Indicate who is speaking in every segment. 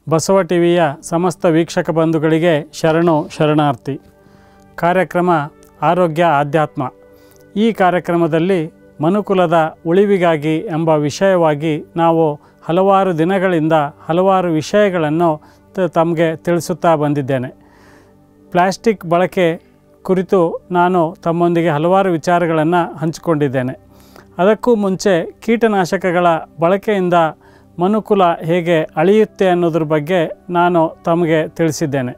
Speaker 1: ಬಸವ ಟಿವಿಯ ಸಮಸ್ತ ವೀಕ್ಷಕ ಬಂಧುಗಳಿಗೆ ಶರಣು ಶರಣಾರ್ಥಿ ಕಾರ್ಯಕ್ರಮ ಆರೋಗ್ಯ ಆಧ್ಯಾತ್ಮ ಈ ಕಾರ್ಯಕ್ರಮದಲ್ಲಿ ಮನುಕುಲದ ಉಳಿವಿಗಾಗಿ ಎಂಬ ವಿಷಯವಾಗಿ ನಾವು ಹಲವಾರು ದಿನಗಳಿಂದ ಹಲವಾರು ವಿಷಯಗಳನ್ನು ತ- ತಮಗೆ ತಿಳಿಸುತ್ತಾ ಬಂದಿದ್ದೇನೆ ಪ್ಲಾಸ್ಟಿಕ್ ಬಳಕೆ ಕುರಿತು ನಾನು ತಮ್ಮೊಂದಿಗೆ ಹಲವಾರು ವಿಚಾರಗಳನ್ನು ಹಂಚಿಕೊಂಡಿದ್ದೇನೆ ಅದಕ್ಕೂ ಮುಂಚೆ ಕೀಟನಾಶಕಗಳ ಬಳಕೆಯಿಂದ ಮನುಕುಲ ಹೇಗೆ ಅಳಿಯುತ್ತೆ ಅನ್ನೋದ್ರ ಬಗ್ಗೆ ನಾನು ತಮಗೆ ತಿಳಿಸಿದ್ದೇನೆ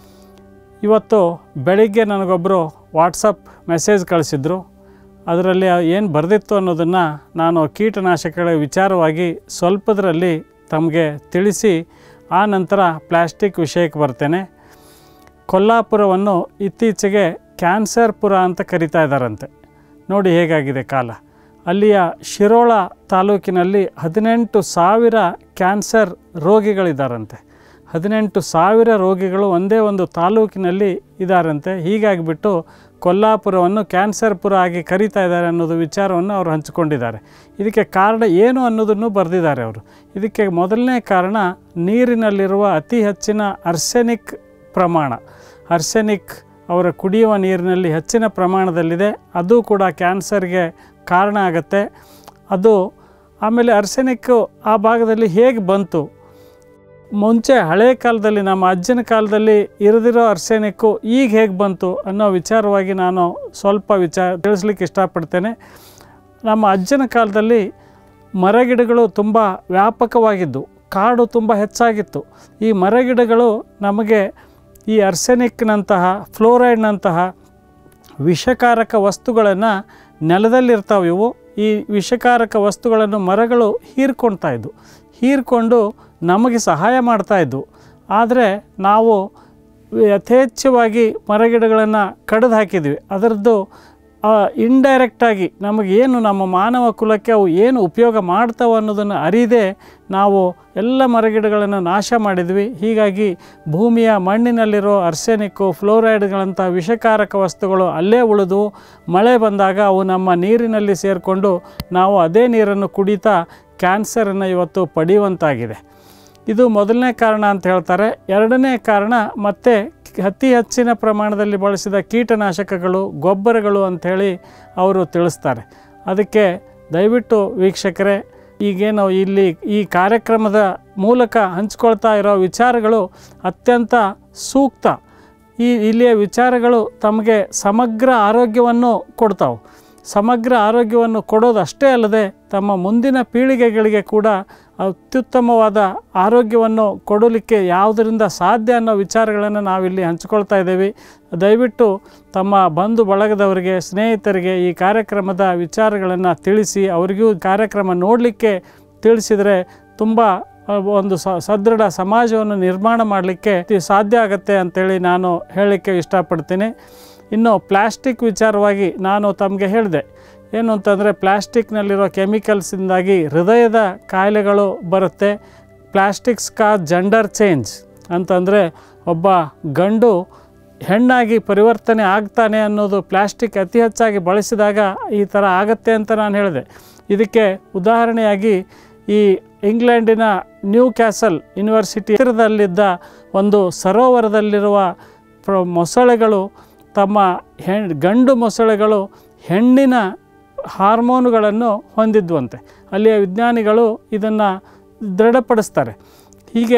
Speaker 1: ಇವತ್ತು ಬೆಳಿಗ್ಗೆ ನನಗೊಬ್ಬರು ವಾಟ್ಸಪ್ ಮೆಸೇಜ್ ಕಳಿಸಿದ್ರು ಅದರಲ್ಲಿ ಏನು ಬರೆದಿತ್ತು ಅನ್ನೋದನ್ನು ನಾನು ಕೀಟನಾಶಕಗಳ ವಿಚಾರವಾಗಿ ಸ್ವಲ್ಪದರಲ್ಲಿ ತಮಗೆ ತಿಳಿಸಿ ಆ ನಂತರ ಪ್ಲಾಸ್ಟಿಕ್ ವಿಷಯಕ್ಕೆ ಬರ್ತೇನೆ ಕೊಲ್ಲಾಪುರವನ್ನು ಇತ್ತೀಚೆಗೆ ಕ್ಯಾನ್ಸರ್ ಪುರ ಅಂತ ಕರಿತಾ ಇದ್ದಾರಂತೆ ನೋಡಿ ಹೇಗಾಗಿದೆ ಕಾಲ ಅಲ್ಲಿಯ ಶಿರೋಳ ತಾಲೂಕಿನಲ್ಲಿ ಹದಿನೆಂಟು ಸಾವಿರ ಕ್ಯಾನ್ಸರ್ ರೋಗಿಗಳಿದ್ದಾರಂತೆ ಹದಿನೆಂಟು ಸಾವಿರ ರೋಗಿಗಳು ಒಂದೇ ಒಂದು ತಾಲೂಕಿನಲ್ಲಿ ಇದ್ದಾರಂತೆ ಹೀಗಾಗಿಬಿಟ್ಟು ಕೊಲ್ಲಾಪುರವನ್ನು ಕ್ಯಾನ್ಸರ್ ಪುರ ಆಗಿ ಕರೀತಾ ಇದ್ದಾರೆ ಅನ್ನೋದು ವಿಚಾರವನ್ನು ಅವರು ಹಂಚಿಕೊಂಡಿದ್ದಾರೆ ಇದಕ್ಕೆ ಕಾರಣ ಏನು ಅನ್ನೋದನ್ನು ಬರೆದಿದ್ದಾರೆ ಅವರು ಇದಕ್ಕೆ ಮೊದಲನೇ ಕಾರಣ ನೀರಿನಲ್ಲಿರುವ ಅತಿ ಹೆಚ್ಚಿನ ಅರ್ಸೆನಿಕ್ ಪ್ರಮಾಣ ಅರ್ಸೆನಿಕ್ ಅವರ ಕುಡಿಯುವ ನೀರಿನಲ್ಲಿ ಹೆಚ್ಚಿನ ಪ್ರಮಾಣದಲ್ಲಿದೆ ಅದು ಕೂಡ ಕ್ಯಾನ್ಸರ್ಗೆ ಕಾರಣ ಆಗುತ್ತೆ ಅದು ಆಮೇಲೆ ಅರ್ಸೆನಿಕ್ಕು ಆ ಭಾಗದಲ್ಲಿ ಹೇಗೆ ಬಂತು ಮುಂಚೆ ಹಳೆ ಕಾಲದಲ್ಲಿ ನಮ್ಮ ಅಜ್ಜನ ಕಾಲದಲ್ಲಿ ಇರದಿರೋ ಅರ್ಸೆನಿಕ್ಕು ಈಗ ಹೇಗೆ ಬಂತು ಅನ್ನೋ ವಿಚಾರವಾಗಿ ನಾನು ಸ್ವಲ್ಪ ವಿಚಾರ ತಿಳಿಸ್ಲಿಕ್ಕೆ ಇಷ್ಟಪಡ್ತೇನೆ ನಮ್ಮ ಅಜ್ಜನ ಕಾಲದಲ್ಲಿ ಮರಗಿಡಗಳು ತುಂಬ ವ್ಯಾಪಕವಾಗಿದ್ದು ಕಾಡು ತುಂಬ ಹೆಚ್ಚಾಗಿತ್ತು ಈ ಮರಗಿಡಗಳು ನಮಗೆ ಈ ಅರ್ಸೆನಿಕ್ನಂತಹ ಫ್ಲೋರೈಡ್ನಂತಹ ವಿಷಕಾರಕ ವಸ್ತುಗಳನ್ನು ನೆಲದಲ್ಲಿರ್ತಾವೆ ಇವು ಈ ವಿಷಕಾರಕ ವಸ್ತುಗಳನ್ನು ಮರಗಳು ಹೀರ್ಕೊಳ್ತಾ ಇದ್ವು ಹೀರ್ಕೊಂಡು ನಮಗೆ ಸಹಾಯ ಮಾಡ್ತಾ ಇದ್ವು ಆದರೆ ನಾವು ಯಥೇಚ್ಛವಾಗಿ ಮರಗಿಡಗಳನ್ನು ಕಡಿದು ಹಾಕಿದ್ವಿ ಅದರದ್ದು ಇಂಡೈರೆಕ್ಟಾಗಿ ನಮಗೇನು ನಮ್ಮ ಮಾನವ ಕುಲಕ್ಕೆ ಅವು ಏನು ಉಪಯೋಗ ಮಾಡ್ತಾವೆ ಅನ್ನೋದನ್ನು ಅರಿದೇ ನಾವು ಎಲ್ಲ ಮರಗಿಡಗಳನ್ನು ನಾಶ ಮಾಡಿದ್ವಿ ಹೀಗಾಗಿ ಭೂಮಿಯ ಮಣ್ಣಿನಲ್ಲಿರೋ ಅರ್ಸೆನಿಕ್ಕು ಫ್ಲೋರೈಡ್ಗಳಂಥ ವಿಷಕಾರಕ ವಸ್ತುಗಳು ಅಲ್ಲೇ ಉಳಿದು ಮಳೆ ಬಂದಾಗ ಅವು ನಮ್ಮ ನೀರಿನಲ್ಲಿ ಸೇರಿಕೊಂಡು ನಾವು ಅದೇ ನೀರನ್ನು ಕುಡಿತಾ ಕ್ಯಾನ್ಸರನ್ನು ಇವತ್ತು ಪಡೆಯುವಂತಾಗಿದೆ ಇದು ಮೊದಲನೇ ಕಾರಣ ಅಂತ ಹೇಳ್ತಾರೆ ಎರಡನೇ ಕಾರಣ ಮತ್ತೆ ಅತಿ ಹೆಚ್ಚಿನ ಪ್ರಮಾಣದಲ್ಲಿ ಬಳಸಿದ ಕೀಟನಾಶಕಗಳು ಗೊಬ್ಬರಗಳು ಅಂಥೇಳಿ ಅವರು ತಿಳಿಸ್ತಾರೆ ಅದಕ್ಕೆ ದಯವಿಟ್ಟು ವೀಕ್ಷಕರೇ ಈಗೇನು ಇಲ್ಲಿ ಈ ಕಾರ್ಯಕ್ರಮದ ಮೂಲಕ ಹಂಚ್ಕೊಳ್ತಾ ಇರೋ ವಿಚಾರಗಳು ಅತ್ಯಂತ ಸೂಕ್ತ ಈ ಇಲ್ಲಿಯ ವಿಚಾರಗಳು ತಮಗೆ ಸಮಗ್ರ ಆರೋಗ್ಯವನ್ನು ಕೊಡ್ತಾವೆ ಸಮಗ್ರ ಆರೋಗ್ಯವನ್ನು ಕೊಡೋದಷ್ಟೇ ಅಲ್ಲದೆ ತಮ್ಮ ಮುಂದಿನ ಪೀಳಿಗೆಗಳಿಗೆ ಕೂಡ ಅತ್ಯುತ್ತಮವಾದ ಆರೋಗ್ಯವನ್ನು ಕೊಡಲಿಕ್ಕೆ ಯಾವುದರಿಂದ ಸಾಧ್ಯ ಅನ್ನೋ ವಿಚಾರಗಳನ್ನು ನಾವಿಲ್ಲಿ ಹಂಚ್ಕೊಳ್ತಾ ಇದ್ದೇವೆ ದಯವಿಟ್ಟು ತಮ್ಮ ಬಂಧು ಬಳಗದವರಿಗೆ ಸ್ನೇಹಿತರಿಗೆ ಈ ಕಾರ್ಯಕ್ರಮದ ವಿಚಾರಗಳನ್ನು ತಿಳಿಸಿ ಅವರಿಗೂ ಕಾರ್ಯಕ್ರಮ ನೋಡಲಿಕ್ಕೆ ತಿಳಿಸಿದರೆ ತುಂಬ ಆ, ಒಂದು ಸ ಸದೃಢ ಸಮಾಜವನ್ನು ನಿರ್ಮಾಣ ಮಾಡಲಿಕ್ಕೆ ಸಾಧ್ಯ ಆಗುತ್ತೆ ಅಂತೇಳಿ ನಾನು ಹೇಳಲಿಕ್ಕೆ ಇಷ್ಟಪಡ್ತೀನಿ ಇನ್ನು ಪ್ಲಾಸ್ಟಿಕ್ ವಿಚಾರವಾಗಿ ನಾನು ತಮಗೆ ಹೇಳಿದೆ ಏನು ಅಂತಂದರೆ ಪ್ಲಾಸ್ಟಿಕ್ನಲ್ಲಿರೋ ಕೆಮಿಕಲ್ಸಿಂದಾಗಿ ಹೃದಯದ ಕಾಯಿಲೆಗಳು ಬರುತ್ತೆ ಪ್ಲಾಸ್ಟಿಕ್ಸ್ ಕಾ ಜಂಡರ್ ಚೇಂಜ್ ಅಂತಂದರೆ ಒಬ್ಬ ಗಂಡು ಹೆಣ್ಣಾಗಿ ಪರಿವರ್ತನೆ ಆಗ್ತಾನೆ ಅನ್ನೋದು ಪ್ಲಾಸ್ಟಿಕ್ ಅತಿ ಹೆಚ್ಚಾಗಿ ಬಳಸಿದಾಗ ಈ ಥರ ಆಗತ್ತೆ ಅಂತ ನಾನು ಹೇಳಿದೆ ಇದಕ್ಕೆ ಉದಾಹರಣೆಯಾಗಿ ಈ ಇಂಗ್ಲೆಂಡಿನ ನ್ಯೂ ಕ್ಯಾಸಲ್ ಯೂನಿವರ್ಸಿಟಿ ಹತ್ತಿರದಲ್ಲಿದ್ದ ಒಂದು ಸರೋವರದಲ್ಲಿರುವ ಪ್ರ ಮೊಸಳೆಗಳು ತಮ್ಮ ಹೆಣ್ ಗಂಡು ಮೊಸಳೆಗಳು ಹೆಣ್ಣಿನ ಹಾರ್ಮೋನುಗಳನ್ನು ಹೊಂದಿದ್ವಂತೆ ಅಲ್ಲಿಯ ವಿಜ್ಞಾನಿಗಳು ಇದನ್ನು ದೃಢಪಡಿಸ್ತಾರೆ ಹೀಗೆ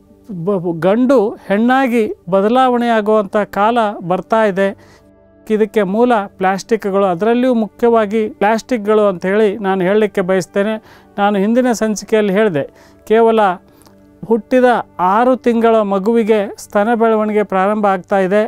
Speaker 1: ಬ ಬ- ಗಂಡು ಹೆಣ್ಣಾಗಿ ಬದಲಾವಣೆಯಾಗುವಂಥ ಕಾಲ ಬರ್ತಾ ಇದೆ ಇದಕ್ಕೆ ಮೂಲ ಪ್ಲಾಸ್ಟಿಕ್ಗಳು ಅದರಲ್ಲಿಯೂ ಮುಖ್ಯವಾಗಿ ಪ್ಲಾಸ್ಟಿಕ್ಗಳು ಅಂತ ಹೇಳಿ ನಾನು ಹೇಳಲಿಕ್ಕೆ ಬಯಸ್ತೇನೆ ನಾನು ಹಿಂದಿನ ಸಂಚಿಕೆಯಲ್ಲಿ ಹೇಳಿದೆ ಕೇವಲ ಹುಟ್ಟಿದ ಆರು ತಿಂಗಳ ಮಗುವಿಗೆ ಸ್ತನ ಬೆಳವಣಿಗೆ ಪ್ರಾರಂಭ ಆಗ್ತಾ ಇದೆ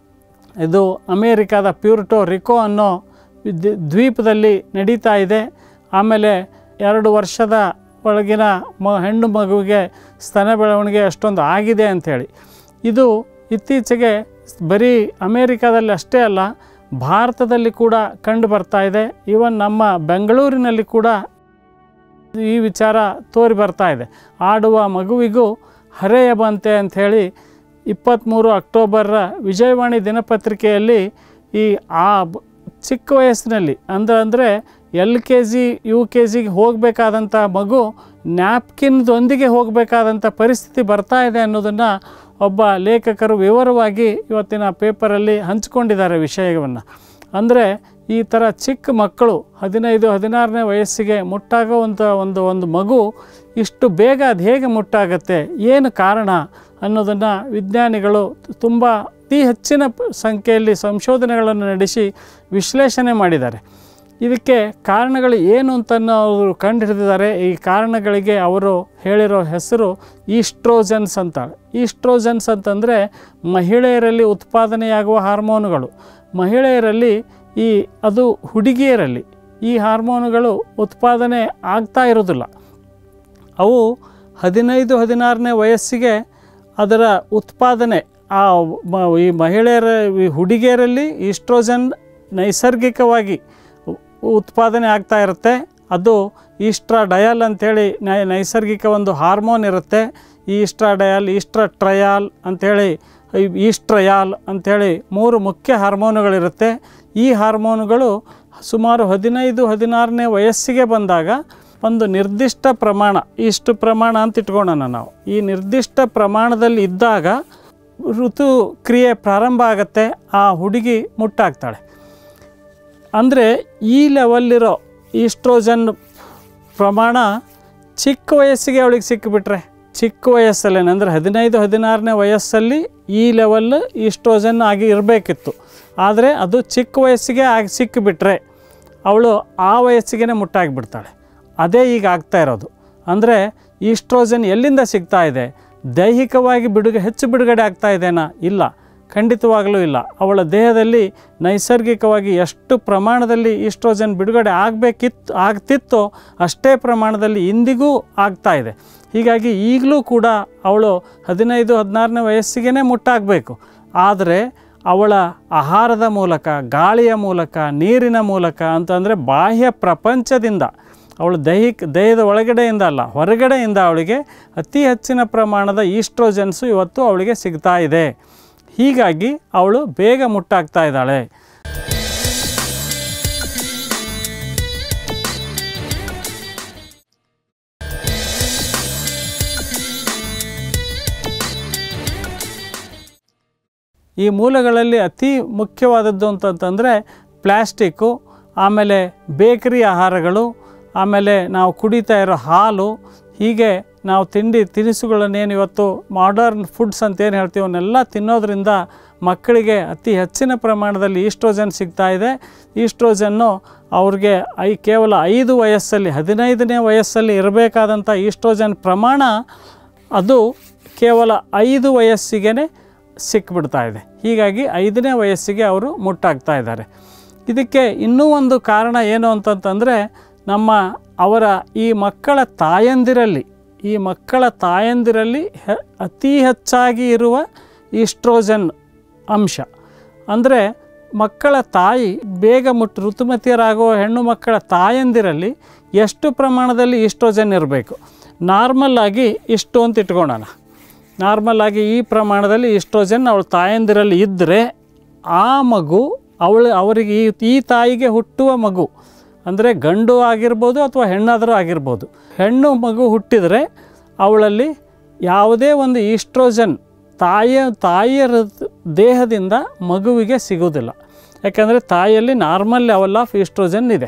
Speaker 1: ಇದು ಅಮೇರಿಕಾದ ಪ್ಯೂರ್ಟೋ ರಿಕೋ ಅನ್ನೋ ದ್ವಿ- ದ್ವೀಪದಲ್ಲಿ ನಡೀತಾ ಇದೆ ಆಮೇಲೆ ಎರಡು ವರ್ಷದ ಒಳಗಿನ ಮ ಹೆಣ್ಣು ಮಗುವಿಗೆ ಸ್ತನ ಬೆಳವಣಿಗೆ ಅಷ್ಟೊಂದು ಆಗಿದೆ ಅಂಥೇಳಿ ಇದು ಇತ್ತೀಚೆಗೆ ಬರೀ ಅಮೇರಿಕಾದಲ್ಲಿ ಅಷ್ಟೇ ಅಲ್ಲ ಭಾರತದಲ್ಲಿ ಕೂಡ ಕಂಡು ಬರ್ತಾ ಇದೆ ಈವನ್ ನಮ್ಮ ಬೆಂಗಳೂರಿನಲ್ಲಿ ಕೂಡ ಈ ವಿಚಾರ ತೋರಿ ಬರ್ತಾ ಇದೆ ಆಡುವ ಮಗುವಿಗೂ ಹರೆಯ ಬಂತೆ ಅಂಥೇಳಿ ಇಪ್ಪತ್ತ್ಮೂರು ಅಕ್ಟೋಬರ ವಿಜಯವಾಣಿ ದಿನಪತ್ರಿಕೆಯಲ್ಲಿ ಈ ಆ ಬ- ಚಿಕ್ಕ ವಯಸ್ಸಿನಲ್ಲಿ ಅಂದರೆ ಅಂದರೆ L K G U K ಜಿಗೆ ಹೋಗಬೇಕಾದಂಥ ಮಗು ನ್ಯಾಪ್ಕಿನ್ದೊಂದಿಗೆ ಹೋಗಬೇಕಾದಂಥ ಪರಿಸ್ಥಿತಿ ಬರ್ತಾ ಇದೆ ಅನ್ನೋದನ್ನು ಒಬ್ಬ ಲೇಖಕರು ವಿವರವಾಗಿ ಇವತ್ತಿನ ಪೇಪರಲ್ಲಿ ಹಂಚ್ಕೊಂಡಿದ್ದಾರೆ ವಿಷಯವನ್ನು ಅಂದರೆ ಈ ಥರ ಚಿಕ್ಕ ಮಕ್ಕಳು ಹದಿನೈದು ಹದಿನಾರನೇ ವಯಸ್ಸಿಗೆ ಮುಟ್ಟಾಗುವಂಥ ಒಂದು ಒಂದು ಮಗು ಇಷ್ಟು ಬೇಗ ಅದು ಹೇಗೆ ಮುಟ್ಟಾಗತ್ತೆ ಏನು ಕಾರಣ ಅನ್ನೋದನ್ನು ವಿಜ್ಞಾನಿಗಳು ತುಂಬ ಅತಿ ಹೆಚ್ಚಿನ ಪ- ಸಂಖ್ಯೆಯಲ್ಲಿ ಸಂಶೋಧನೆಗಳನ್ನು ನಡೆಸಿ ವಿಶ್ಲೇಷಣೆ ಮಾಡಿದ್ದಾರೆ ಇದಕ್ಕೆ ಕಾರಣಗಳು ಏನು ಅಂತನ್ನು ಅವರು ಕಂಡುಹಿಡಿದಿದ್ದಾರೆ ಈ ಕಾರಣಗಳಿಗೆ ಅವರು ಹೇಳಿರೋ ಹೆಸರು ಈಸ್ಟ್ರೋಜನ್ಸ್ ಅಂತ ಈಸ್ಟ್ರೋಜನ್ಸ್ ಅಂತಂದರೆ ಮಹಿಳೆಯರಲ್ಲಿ ಉತ್ಪಾದನೆಯಾಗುವ ಹಾರ್ಮೋನುಗಳು ಮಹಿಳೆಯರಲ್ಲಿ ಈ ಅದು ಹುಡುಗಿಯರಲ್ಲಿ ಈ ಹಾರ್ಮೋನುಗಳು ಉತ್ಪಾದನೆ ಆಗ್ತಾ ಇರೋದಿಲ್ಲ ಅವು ಹದಿನೈದು ಹದಿನಾರನೇ ವಯಸ್ಸಿಗೆ ಅದರ ಉತ್ಪಾದನೆ ಆ ಮ- ಈ ಮಹಿಳೆಯರ ಈ ಹುಡುಗಿಯರಲ್ಲಿ ಈಸ್ಟ್ರೋಜನ್ ನೈಸರ್ಗಿಕವಾಗಿ ಉ- ಉತ್ಪಾದನೆ ಆಗ್ತಾ ಇರುತ್ತೆ ಅದು ಈಸ್ಟ್ರಾಡಯಲ್ ಅಂಥೇಳಿ ನೈ ನೈಸರ್ಗಿಕ ಒಂದು ಹಾರ್ಮೋನ್ ಇರುತ್ತೆ ಈ ಈಸ್ಟ್ರಾಡಯಲ್ ಈಸ್ಟ್ರಟ್ರಯಾಲ್ ಅಂಥೇಳಿ ಈ ಈಸ್ಟ್ರಯಾಲ್ ಅಂಥೇಳಿ ಮೂರು ಮುಖ್ಯ ಹಾರ್ಮೋನುಗಳಿರುತ್ತೆ ಈ ಹಾರ್ಮೋನುಗಳು ಸುಮಾರು ಹದಿನೈದು ಹದಿನಾರನೇ ವಯಸ್ಸಿಗೆ ಬಂದಾಗ ಒಂದು ನಿರ್ದಿಷ್ಟ ಪ್ರಮಾಣ ಇಷ್ಟು ಪ್ರಮಾಣ ಅಂತ ಇಟ್ಕೊಳ್ಳೋಣ ನಾವು ಈ ನಿರ್ದಿಷ್ಟ ಪ್ರಮಾಣದಲ್ಲಿ ಇದ್ದಾಗ ಋತು ಕ್ರಿಯೆ ಪ್ರಾರಂಭ ಆಗತ್ತೆ ಆ ಹುಡುಗಿ ಮುಟ್ಟಾಗ್ತಾಳೆ ಅಂದರೆ ಈ ಲೆವೆಲ್ಲಿರೋ ಈಸ್ಟ್ರೋಜನ್ ಪ್ರಮಾಣ ಚಿಕ್ಕ ವಯಸ್ಸಿಗೆ ಅವಳಿಗೆ ಸಿಕ್ಕಿಬಿಟ್ರೆ ಚಿಕ್ಕ ವಯಸ್ಸಲ್ಲೇ ಅಂದರೆ ಹದಿನೈದು ಹದಿನಾರನೇ ವಯಸ್ಸಲ್ಲಿ ಈ ಲೆವೆಲ್ ಈಸ್ಟ್ರೋಜನ್ ಆಗಿ ಇರಬೇಕಿತ್ತು ಆದರೆ ಅದು ಚಿಕ್ಕ ವಯಸ್ಸಿಗೆ ಆಗಿ ಸಿಕ್ಕಿಬಿಟ್ರೆ ಅವಳು ಆ ವಯಸ್ಸಿಗೆ ಮುಟ್ಟಾಗಿಬಿಡ್ತಾಳೆ ಅದೇ ಈಗ ಆಗ್ತಾ ಇರೋದು ಅಂದರೆ ಈಸ್ಟ್ರೋಜನ್ ಎಲ್ಲಿಂದ ಸಿಗ್ತಾ ಇದೆ ದೈಹಿಕವಾಗಿ ಬಿಡುಗ ಹೆಚ್ಚು ಬಿಡುಗಡೆ ಆಗ್ತಾ ಇದೆನಾ ಇಲ್ಲ ಖಂಡಿತವಾಗಲೂ ಇಲ್ಲ ಅವಳ ದೇಹದಲ್ಲಿ ನೈಸರ್ಗಿಕವಾಗಿ ಎಷ್ಟು ಪ್ರಮಾಣದಲ್ಲಿ ಈಸ್ಟ್ರೋಜನ್ ಬಿಡುಗಡೆ ಆಗಬೇಕಿತ್ತು ಆಗ್ತಿತ್ತೋ ಅಷ್ಟೇ ಪ್ರಮಾಣದಲ್ಲಿ ಇಂದಿಗೂ ಆಗ್ತಾ ಇದೆ ಹೀಗಾಗಿ ಈಗಲೂ ಕೂಡ ಅವಳು ಹದಿನೈದು ಹದಿನಾರನೇ ವಯಸ್ಸಿಗೆ ಮುಟ್ಟಾಗಬೇಕು ಆದರೆ ಅವಳ ಆಹಾರದ ಮೂಲಕ ಗಾಳಿಯ ಮೂಲಕ ನೀರಿನ ಮೂಲಕ ಅಂತಂದರೆ ಬಾಹ್ಯ ಪ್ರಪಂಚದಿಂದ ಅವಳು ದೈಹಿಕ ದೇಹದ ಒಳಗಡೆಯಿಂದ ಅಲ್ಲ ಹೊರಗಡೆಯಿಂದ ಅವಳಿಗೆ ಅತಿ ಹೆಚ್ಚಿನ ಪ್ರಮಾಣದ ಈಸ್ಟ್ರೋಜನ್ಸು ಇವತ್ತು ಅವಳಿಗೆ ಸಿಗ್ತಾ ಇದೆ ಹೀಗಾಗಿ ಅವಳು ಬೇಗ ಮುಟ್ಟಾಗ್ತಾ ಇದ್ದಾಳೆ ಈ ಮೂಲಗಳಲ್ಲಿ ಅತಿ ಮುಖ್ಯವಾದದ್ದು ಅಂತಂತಂದರೆ ಪ್ಲ್ಯಾಸ್ಟಿಕ್ಕು ಆಮೇಲೆ ಬೇಕರಿ ಆಹಾರಗಳು ಆಮೇಲೆ ನಾವು ಕುಡಿತಾ ಇರೋ ಹಾಲು ಹೀಗೆ ನಾವು ತಿಂಡಿ ತಿನಿಸುಗಳನ್ನೇನು ಇವತ್ತು ಮಾಡರ್ನ್ ಫುಡ್ಸ್ ಅಂತ ಏನು ಹೇಳ್ತೀವಿ ಅವನ್ನೆಲ್ಲ ತಿನ್ನೋದ್ರಿಂದ ಮಕ್ಕಳಿಗೆ ಅತಿ ಹೆಚ್ಚಿನ ಪ್ರಮಾಣದಲ್ಲಿ ಈಸ್ಟ್ರೋಜನ್ ಸಿಗ್ತಾ ಇದೆ ಈಸ್ಟ್ರೋಜನ್ನು ಅವ್ರಿಗೆ ಐ ಕೇವಲ ಐದು ವಯಸ್ಸಲ್ಲಿ ಹದಿನೈದನೇ ವಯಸ್ಸಲ್ಲಿ ಇರಬೇಕಾದಂಥ ಈಸ್ಟ್ರೋಜನ್ ಪ್ರಮಾಣ ಅದು ಕೇವಲ ಐದು ವಯಸ್ಸಿಗೆ ಸಿಕ್ಬಿಡ್ತಾ ಇದೆ ಹೀಗಾಗಿ ಐದನೇ ವಯಸ್ಸಿಗೆ ಅವರು ಮುಟ್ಟಾಗ್ತಾ ಇದ್ದಾರೆ ಇದಕ್ಕೆ ಇನ್ನೂ ಒಂದು ಕಾರಣ ಏನು ಅಂತಂತಂದರೆ ನಮ್ಮ ಅವರ ಈ ಮಕ್ಕಳ ತಾಯಂದಿರಲ್ಲಿ ಈ ಮಕ್ಕಳ ತಾಯಂದಿರಲ್ಲಿ ಹೆ ಅತಿ ಹೆಚ್ಚಾಗಿ ಇರುವ ಈಸ್ಟ್ರೋಜನ್ ಅಂಶ ಅಂದರೆ ಮಕ್ಕಳ ತಾಯಿ ಬೇಗ ಮುಟ್ಟು ಋತುಮತಿಯರಾಗುವ ಹೆಣ್ಣು ಮಕ್ಕಳ ತಾಯಂದಿರಲ್ಲಿ ಎಷ್ಟು ಪ್ರಮಾಣದಲ್ಲಿ ಈಸ್ಟ್ರೋಜನ್ ಇರಬೇಕು ನಾರ್ಮಲ್ ಆಗಿ ಇಷ್ಟು ಅಂತ ಇಟ್ಕೊಳ್ಳೋಣ ನಾರ್ಮಲ್ ಆಗಿ ಈ ಪ್ರಮಾಣದಲ್ಲಿ ಈಸ್ಟ್ರೋಜನ್ ಅವಳ ತಾಯಂದಿರಲ್ಲಿ ಇದ್ದರೆ ಆ ಮಗು ಅವಳು ಅವರಿಗೆ ಈ ಈ ತಾಯಿಗೆ ಹುಟ್ಟುವ ಮಗು ಅಂದರೆ ಗಂಡು ಆಗಿರ್ಬೋದು ಅಥವಾ ಹೆಣ್ಣಾದರೂ ಆಗಿರ್ಬೋದು ಹೆಣ್ಣು ಮಗು ಹುಟ್ಟಿದರೆ ಅವಳಲ್ಲಿ ಯಾವುದೇ ಒಂದು ಈಸ್ಟ್ರೋಜನ್ ತಾಯಿಯ ತಾಯಿಯ ಹೃದ್- ದೇಹದಿಂದ ಮಗುವಿಗೆ ಸಿಗೋದಿಲ್ಲ ಯಾಕಂದರೆ ತಾಯಿಯಲ್ಲಿ ನಾರ್ಮಲ್ ಲೆವೆಲ್ ಆಫ್ ಈಸ್ಟ್ರೋಜನ್ ಇದೆ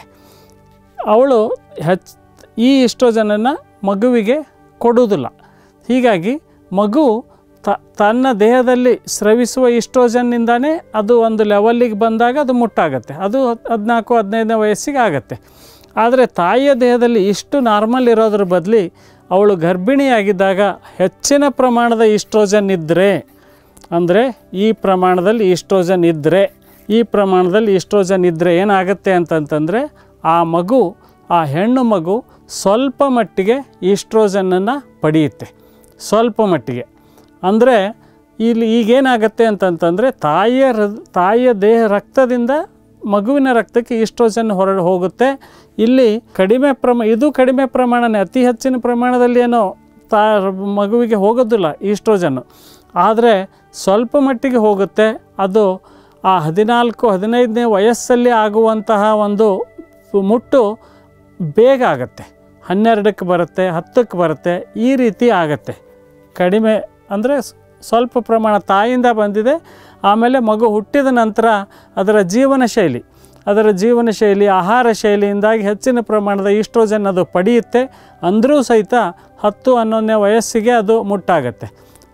Speaker 1: ಅವಳು ಹೆಚ್ಚು ಈ ಈಸ್ಟ್ರೋಜನನ್ನು ಮಗುವಿಗೆ ಕೊಡುವುದಿಲ್ಲ ಹೀಗಾಗಿ ಮಗು ತ ತನ್ನ ದೇಹದಲ್ಲಿ ಸ್ರವಿಸುವ ಈಸ್ಟ್ರೋಜನ್ನಿಂದನೇ ಅದು ಒಂದು ಲೆವೆಲ್ಲಿಗೆ ಬಂದಾಗ ಅದು ಮುಟ್ಟಾಗತ್ತೆ ಅದು ಹದ್- ಹದಿನಾಲ್ಕು ಹದಿನೈದನೇ ವಯಸ್ಸಿಗೆ ಆಗುತ್ತೆ ಆದರೆ ತಾಯಿಯ ದೇಹದಲ್ಲಿ ಇಷ್ಟು ನಾರ್ಮಲ್ ಇರೋದ್ರ ಬದಲಿ ಅವಳು ಗರ್ಭಿಣಿಯಾಗಿದ್ದಾಗ ಹೆಚ್ಚಿನ ಪ್ರಮಾಣದ ಈಸ್ಟ್ರೋಜನ್ ಇದ್ದರೆ ಅಂದರೆ ಈ ಪ್ರಮಾಣದಲ್ಲಿ ಈಸ್ಟ್ರೋಜನ್ ಇದ್ದರೆ ಈ ಪ್ರಮಾಣದಲ್ಲಿ ಈಸ್ಟ್ರೋಜನ್ ಇದ್ದರೆ ಏನಾಗುತ್ತೆ ಅಂತಂತಂದರೆ ಆ ಮಗು ಆ ಹೆಣ್ಣು ಮಗು ಸ್ವಲ್ಪ ಮಟ್ಟಿಗೆ ಈಸ್ಟ್ರೋಜನ್ನನ್ನು ಪಡೆಯುತ್ತೆ ಸ್ವಲ್ಪ ಮಟ್ಟಿಗೆ ಅಂದರೆ ಇಲ್ಲಿ ಈಗೇನಾಗತ್ತೆ ಅಂತಂತಂದರೆ ತಾಯಿಯ ಹೃದ್ ತಾಯಿಯ ದೇಹ ರಕ್ತದಿಂದ ಮಗುವಿನ ರಕ್ತಕ್ಕೆ ಈಸ್ಟ್ರೋಜನ್ ಹೊರ ಹೋಗುತ್ತೆ ಇಲ್ಲಿ ಕಡಿಮೆ ಪ್ರಮ ಇದು ಕಡಿಮೆ ಪ್ರಮಾಣನೇ ಅತಿ ಹೆಚ್ಚಿನ ಪ್ರಮಾಣದಲ್ಲಿ ಏನೋ ತಾ ಮಗುವಿಗೆ ಹೋಗೋದಿಲ್ಲ ಈಸ್ಟ್ರೋಜನ್ನು ಆದರೆ ಸ್ವಲ್ಪ ಮಟ್ಟಿಗೆ ಹೋಗುತ್ತೆ ಅದು ಆ ಹದಿನಾಲ್ಕು ಹದಿನೈದನೇ ವಯಸ್ಸಲ್ಲಿ ಆಗುವಂತಹ ಒಂದು ಮುಟ್ಟು ಬೇಗ ಆಗುತ್ತೆ ಹನ್ನೆರಡಕ್ಕೆ ಬರುತ್ತೆ ಹತ್ತಕ್ಕೆ ಬರುತ್ತೆ ಈ ರೀತಿ ಆಗುತ್ತೆ ಕಡಿಮೆ ಅಂದರೆ ಸ್ವಲ್ಪ ಪ್ರಮಾಣ ತಾಯಿಯಿಂದ ಬಂದಿದೆ ಆಮೇಲೆ ಮಗು ಹುಟ್ಟಿದ ನಂತರ ಅದರ ಜೀವನ ಶೈಲಿ ಅದರ ಜೀವನ ಶೈಲಿ ಆಹಾರ ಶೈಲಿಯಿಂದಾಗಿ ಹೆಚ್ಚಿನ ಪ್ರಮಾಣದ ಈಸ್ಟ್ರೋಜನ್ ಅದು ಪಡೆಯುತ್ತೆ ಅಂದರೂ ಸಹಿತ ಹತ್ತು ಹನ್ನೊಂದನೇ ವಯಸ್ಸಿಗೆ ಅದು ಮುಟ್ಟಾಗತ್ತೆ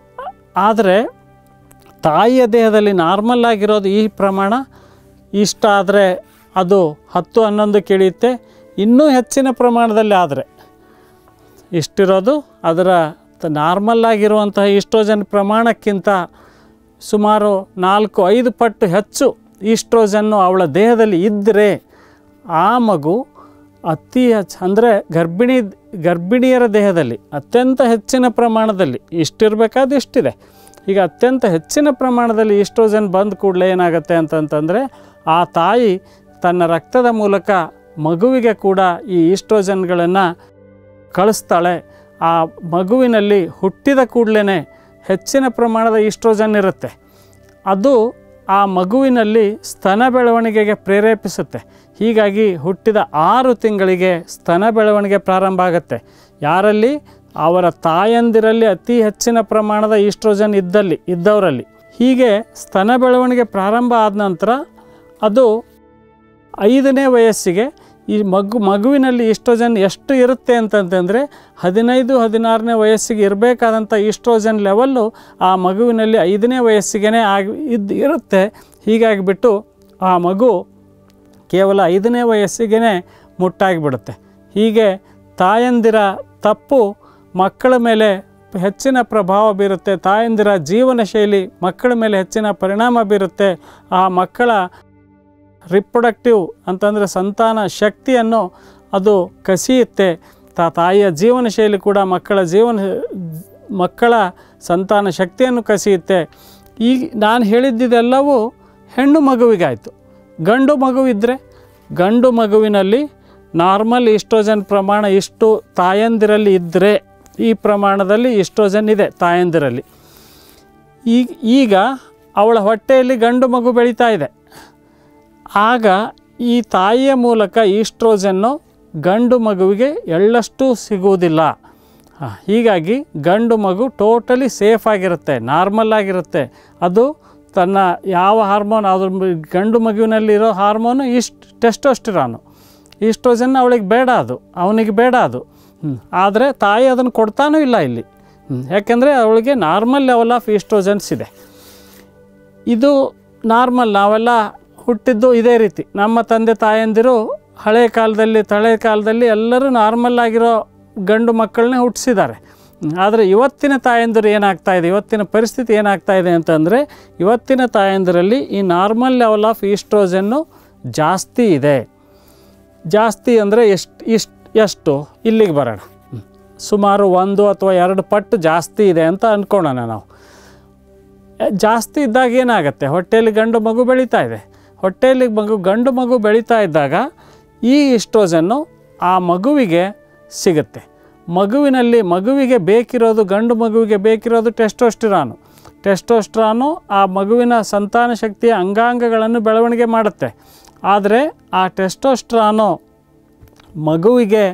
Speaker 1: ಆದರೆ ತಾಯಿಯ ದೇಹದಲ್ಲಿ ನಾರ್ಮಲ್ ಆಗಿರೋದು ಈ ಪ್ರಮಾಣ ಇಷ್ಟ ಆದರೆ ಅದು ಹತ್ತು ಹನ್ನೊಂದಕ್ಕೆ ಇಳಿಯುತ್ತೆ ಇನ್ನೂ ಹೆಚ್ಚಿನ ಪ್ರಮಾಣದಲ್ಲಿ ಆದರೆ ಇಷ್ಟಿರೋದು ಅದರ ನಾರ್ಮಲ್ ಆಗಿರುವಂತಹ ಈಸ್ಟ್ರೋಜನ್ ಪ್ರಮಾಣಕ್ಕಿಂತ ಸುಮಾರು ನಾಲ್ಕು ಐದು ಪಟ್ಟು ಹೆಚ್ಚು ಈಸ್ಟ್ರೋಜನ್ನು ಅವಳ ದೇಹದಲ್ಲಿ ಇದ್ದರೆ ಆ ಮಗು ಅತಿ ಹೆಚ್ಚು ಅಂದರೆ ಗರ್ಭಿಣಿ ಗರ್ಭಿಣಿಯರ ದೇಹದಲ್ಲಿ ಅತ್ಯಂತ ಹೆಚ್ಚಿನ ಪ್ರಮಾಣದಲ್ಲಿ ಇಷ್ಟಿರಬೇಕಾದ ಇಷ್ಟಿದೆ ಈಗ ಅತ್ಯಂತ ಹೆಚ್ಚಿನ ಪ್ರಮಾಣದಲ್ಲಿ ಈಸ್ಟ್ರೋಜನ್ ಬಂದ ಕೂಡಲೇ ಏನಾಗುತ್ತೆ ಅಂತಂತಂದರೆ ಆ ತಾಯಿ ತನ್ನ ರಕ್ತದ ಮೂಲಕ ಮಗುವಿಗೆ ಕೂಡ ಈ ಈಸ್ಟ್ರೋಜನ್ಗಳನ್ನು ಕಳಿಸ್ತಾಳೆ ಆ ಮಗುವಿನಲ್ಲಿ ಹುಟ್ಟಿದ ಕೂಡಲೇ ಹೆಚ್ಚಿನ ಪ್ರಮಾಣದ ಈಸ್ಟ್ರೋಜನ್ ಇರುತ್ತೆ ಅದು ಆ ಮಗುವಿನಲ್ಲಿ ಸ್ತನ ಬೆಳವಣಿಗೆಗೆ ಪ್ರೇರೇಪಿಸುತ್ತೆ ಹೀಗಾಗಿ ಹುಟ್ಟಿದ ಆರು ತಿಂಗಳಿಗೆ ಸ್ತನ ಬೆಳವಣಿಗೆ ಪ್ರಾರಂಭ ಆಗುತ್ತೆ ಯಾರಲ್ಲಿ ಅವರ ತಾಯಂದಿರಲ್ಲಿ ಅತಿ ಹೆಚ್ಚಿನ ಪ್ರಮಾಣದ ಈಸ್ಟ್ರೋಜನ್ ಇದ್ದಲ್ಲಿ ಇದ್ದವರಲ್ಲಿ ಹೀಗೆ ಸ್ತನ ಬೆಳವಣಿಗೆ ಪ್ರಾರಂಭ ಆದ ನಂತರ ಅದು ಐದನೇ ವಯಸ್ಸಿಗೆ ಈ ಮಗು ಮಗುವಿನಲ್ಲಿ ಈಸ್ಟ್ರೋಜನ್ ಎಷ್ಟು ಇರುತ್ತೆ ಅಂತಂತಂದರೆ ಹದಿನೈದು ಹದಿನಾರನೇ ವಯಸ್ಸಿಗೆ ಇರಬೇಕಾದಂಥ ಈಸ್ಟ್ರೋಜನ್ ಲೆವೆಲ್ಲು ಆ ಮಗುವಿನಲ್ಲಿ ಐದನೇ ವಯಸ್ಸಿಗೆ ಆಗಿ ಇದ್ದು ಇರುತ್ತೆ ಹೀಗಾಗಿಬಿಟ್ಟು ಆ ಮಗು ಕೇವಲ ಐದನೇ ವಯಸ್ಸಿಗೆ ಮುಟ್ಟಾಗಿಬಿಡುತ್ತೆ ಹೀಗೆ ತಾಯಂದಿರ ತಪ್ಪು ಮಕ್ಕಳ ಮೇಲೆ ಹೆಚ್ಚಿನ ಪ್ರಭಾವ ಬೀರುತ್ತೆ ತಾಯಂದಿರ ಜೀವನ ಶೈಲಿ ಮಕ್ಕಳ ಮೇಲೆ ಹೆಚ್ಚಿನ ಪರಿಣಾಮ ಬೀರುತ್ತೆ ಆ ಮಕ್ಕಳ ರಿಪ್ರೊಡಕ್ಟಿವ್ ಅಂತಂದರೆ ಸಂತಾನ ಶಕ್ತಿಯನ್ನು ಅದು ಕಸಿಯುತ್ತೆ ತಾ ತಾಯಿಯ ಜೀವನ ಶೈಲಿ ಕೂಡ ಮಕ್ಕಳ ಜೀವನ ಮಕ್ಕಳ ಸಂತಾನ ಶಕ್ತಿಯನ್ನು ಕಸಿಯುತ್ತೆ ಈಗ ನಾನು ಹೇಳಿದ್ದಿದೆಲ್ಲವೂ ಹೆಣ್ಣು ಮಗುವಿಗಾಯಿತು ಗಂಡು ಮಗುವಿದ್ದರೆ ಗಂಡು ಮಗುವಿನಲ್ಲಿ ನಾರ್ಮಲ್ ಈಸ್ಟ್ರೋಜನ್ ಪ್ರಮಾಣ ಇಷ್ಟು ತಾಯಂದಿರಲ್ಲಿ ಇದ್ದರೆ ಈ ಪ್ರಮಾಣದಲ್ಲಿ ಈಸ್ಟ್ರೋಜನ್ ಇದೆ ತಾಯಂದಿರಲ್ಲಿ ಈಗ ಈಗ ಅವಳ ಹೊಟ್ಟೆಯಲ್ಲಿ ಗಂಡು ಮಗು ಬೆಳೀತಾ ಇದೆ ಆಗ ಈ ತಾಯಿಯ ಮೂಲಕ ಈಸ್ಟ್ರೋಜನ್ನು ಗಂಡು ಮಗುವಿಗೆ ಎಳ್ಳಷ್ಟು ಸಿಗುವುದಿಲ್ಲ ಆ, ಹೀಗಾಗಿ ಗಂಡು ಮಗು ಟೋಟಲಿ ಸೇಫ್ ಆಗಿರುತ್ತೆ ನಾರ್ಮಲ್ ಆಗಿರುತ್ತೆ ಅದು ತನ್ನ ಯಾವ ಹಾರ್ಮೋನ್ ಅದ್ರ ಮ- ಗಂಡು ಮಗುವಿನಲ್ಲಿರೋ ಹಾರ್ಮೋನು ಇಷ್ಟು ಟೆಸ್ಟೋಸ್ಟಿರಾನು ಈಸ್ಟ್ರೋಜನ್ ಅವಳಿಗೆ ಬೇಡ ಅದು ಅವನಿಗೆ ಬೇಡ ಅದು ಆದರೆ ತಾಯಿ ಅದನ್ನು ಕೊಡ್ತಾನೂ ಇಲ್ಲ ಇಲ್ಲಿ ಹ್ಮ್. ಯಾಕೆಂದರೆ ಅವಳಿಗೆ ನಾರ್ಮಲ್ ಲೆವೆಲ್ ಆಫ್ ಈಸ್ಟ್ರೋಜನ್ಸ್ ಇದೆ ಇದು ನಾರ್ಮಲ್ ನಾವೆಲ್ಲ ಹುಟ್ಟಿದ್ದು ಇದೇ ರೀತಿ ನಮ್ಮ ತಂದೆ ತಾಯಂದಿರು ಹಳೆ ಕಾಲದಲ್ಲಿ ತಳೆ ಕಾಲದಲ್ಲಿ ಎಲ್ಲರೂ ನಾರ್ಮಲ್ ಆಗಿರೋ ಗಂಡು ಮಕ್ಕಳನ್ನೇ ಹುಟ್ಟಿಸಿದ್ದಾರೆ ಆದರೆ ಇವತ್ತಿನ ತಾಯಂದಿರು ಏನಾಗ್ತಾ ಇದೆ ಇವತ್ತಿನ ಪರಿಸ್ಥಿತಿ ಏನಾಗ್ತಾ ಇದೆ ಅಂತಂದರೆ ಇವತ್ತಿನ ತಾಯಂದಿರಲ್ಲಿ ಈ ನಾರ್ಮಲ್ ಲೆವೆಲ್ ಆಫ್ ಈಸ್ಟ್ರೋಜನ್ನು ಜಾಸ್ತಿ ಇದೆ ಜಾಸ್ತಿ ಅಂದರೆ ಎಷ್ಟು ಇಷ್ಟು ಎಷ್ಟು ಇಲ್ಲಿಗೆ ಬರೋಣ ಹ್ಮ್. ಸುಮಾರು ಒಂದು ಅಥವಾ ಎರಡು ಪಟ್ಟು ಜಾಸ್ತಿ ಇದೆ ಅಂತ ಅಂದ್ಕೊಳ್ಳೋಣ ನಾವು ಎ, ಜಾಸ್ತಿ ಇದ್ದಾಗ ಏನಾಗುತ್ತೆ ಹೊಟ್ಟೆಯಲ್ಲಿ ಗಂಡು ಮಗು ಬೆಳೀತಾ ಇದೆ ಹೊಟ್ಟೆಯಲ್ಲಿ ಮಗು ಗಂಡು ಮಗು ಬೆಳೀತಾ ಇದ್ದಾಗ ಈ ಇಸ್ಟ್ರೋಜನ್ನು ಆ ಮಗುವಿಗೆ ಸಿಗುತ್ತೆ ಮಗುವಿನಲ್ಲಿ ಮಗುವಿಗೆ ಬೇಕಿರೋದು ಗಂಡು ಮಗುವಿಗೆ ಬೇಕಿರೋದು ಟೆಸ್ಟೋಸ್ಟಿರಾನು ಟೆಸ್ಟೋಸ್ಟ್ರಾನು ಆ ಮಗುವಿನ ಸಂತಾನ ಶಕ್ತಿಯ ಅಂಗಾಂಗಗಳನ್ನು ಬೆಳವಣಿಗೆ ಮಾಡುತ್ತೆ ಆದರೆ ಆ ಟೆಸ್ಟೋಸ್ಟ್ರಾನು ಮಗುವಿಗೆ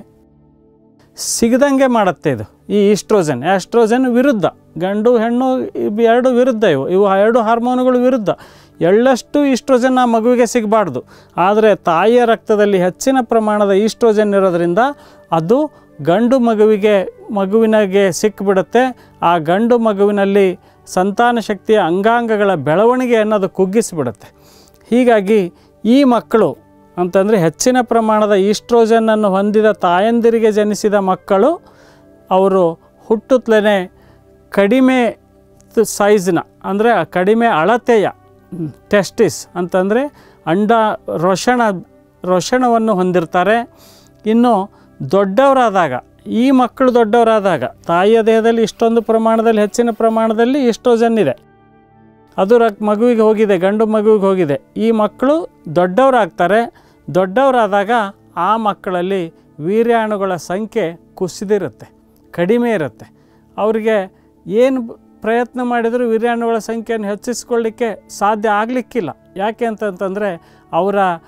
Speaker 1: ಸಿಗದಂಗೆ ಮಾಡುತ್ತೆ ಇದು ಈ ಈಸ್ಟ್ರೋಜನ್ ಆಸ್ಟ್ರೋಜನ್ ವಿರುದ್ಧ ಗಂಡು ಹೆಣ್ಣು ಇವ್ ಎರಡು ವಿರುದ್ಧ ಇವು ಇವು ಎರಡು ಹಾರ್ಮೋನುಗಳು ವಿರುದ್ಧ ಎಳ್ಳಷ್ಟು ಈಸ್ಟ್ರೋಜನ್ ಆ ಮಗುವಿಗೆ ಸಿಗಬಾರ್ದು ಆದರೆ ತಾಯಿಯ ರಕ್ತದಲ್ಲಿ ಹೆಚ್ಚಿನ ಪ್ರಮಾಣದ ಈಸ್ಟ್ರೋಜನ್ ಇರೋದರಿಂದ ಅದು ಗಂಡು ಮಗುವಿಗೆ ಮಗುವಿನಗೆ ಸಿಕ್ಕಿಬಿಡುತ್ತೆ ಆ ಗಂಡು ಮಗುವಿನಲ್ಲಿ ಸಂತಾನ ಶಕ್ತಿಯ ಅಂಗಾಂಗಗಳ ಬೆಳವಣಿಗೆ ಅನ್ನೋದು ಕುಗ್ಗಿಸಿಬಿಡುತ್ತೆ ಹೀಗಾಗಿ ಈ ಮಕ್ಕಳು ಅಂತಂದರೆ ಹೆಚ್ಚಿನ ಪ್ರಮಾಣದ ಈಸ್ಟ್ರೋಜನ್ನನ್ನು ಹೊಂದಿದ ತಾಯಂದಿರಿಗೆ ಜನಿಸಿದ ಮಕ್ಕಳು ಅವರು ಹುಟ್ಟುತ್ತಲೇ ಕಡಿಮೆ ತ- ಸೈಜ್ನ ಅಂದರೆ ಕಡಿಮೆ ಅಳತೆಯ ಟೆಸ್ಟಿಸ್ ಅಂತಂದರೆ ಅಂಡ ರೊಷಣ ರೊಷಣವನ್ನು ಹೊಂದಿರ್ತಾರೆ ಇನ್ನು ದೊಡ್ಡವರಾದಾಗ ಈ ಮಕ್ಕಳು ದೊಡ್ಡವರಾದಾಗ ತಾಯಿಯ ದೇಹದಲ್ಲಿ ಇಷ್ಟೊಂದು ಪ್ರಮಾಣದಲ್ಲಿ ಹೆಚ್ಚಿನ ಪ್ರಮಾಣದಲ್ಲಿ ಈಸ್ಟ್ರೋಜನ್ ಇದೆ ಅದು ರಕ್ ಮಗುವಿಗೆ ಹೋಗಿದೆ ಗಂಡು ಮಗುವಿಗೆ ಹೋಗಿದೆ ಈ ಮಕ್ಕಳು ದೊಡ್ಡವರಾಗ್ತಾರೆ ದೊಡ್ಡವರಾದಾಗ ಆ ಮಕ್ಕಳಲ್ಲಿ ವೀರ್ಯಾಣುಗಳ ಸಂಖ್ಯೆ ಕುಸಿದಿರುತ್ತೆ ಕಡಿಮೆ ಇರುತ್ತೆ ಅವರಿಗೆ ಏನು ಪ್ರಯತ್ನ ಮಾಡಿದರೂ ವೀರ್ಯಾಣುಗಳ ಸಂಖ್ಯೆಯನ್ನು ಹೆಚ್ಚಿಸ್ಕೊಳ್ಳಿಕ್ಕೆ ಸಾಧ್ಯ ಆಗಲಿಕ್ಕಿಲ್ಲ ಯಾಕೆ ಅಂತಂತಂದರೆ ಅವರ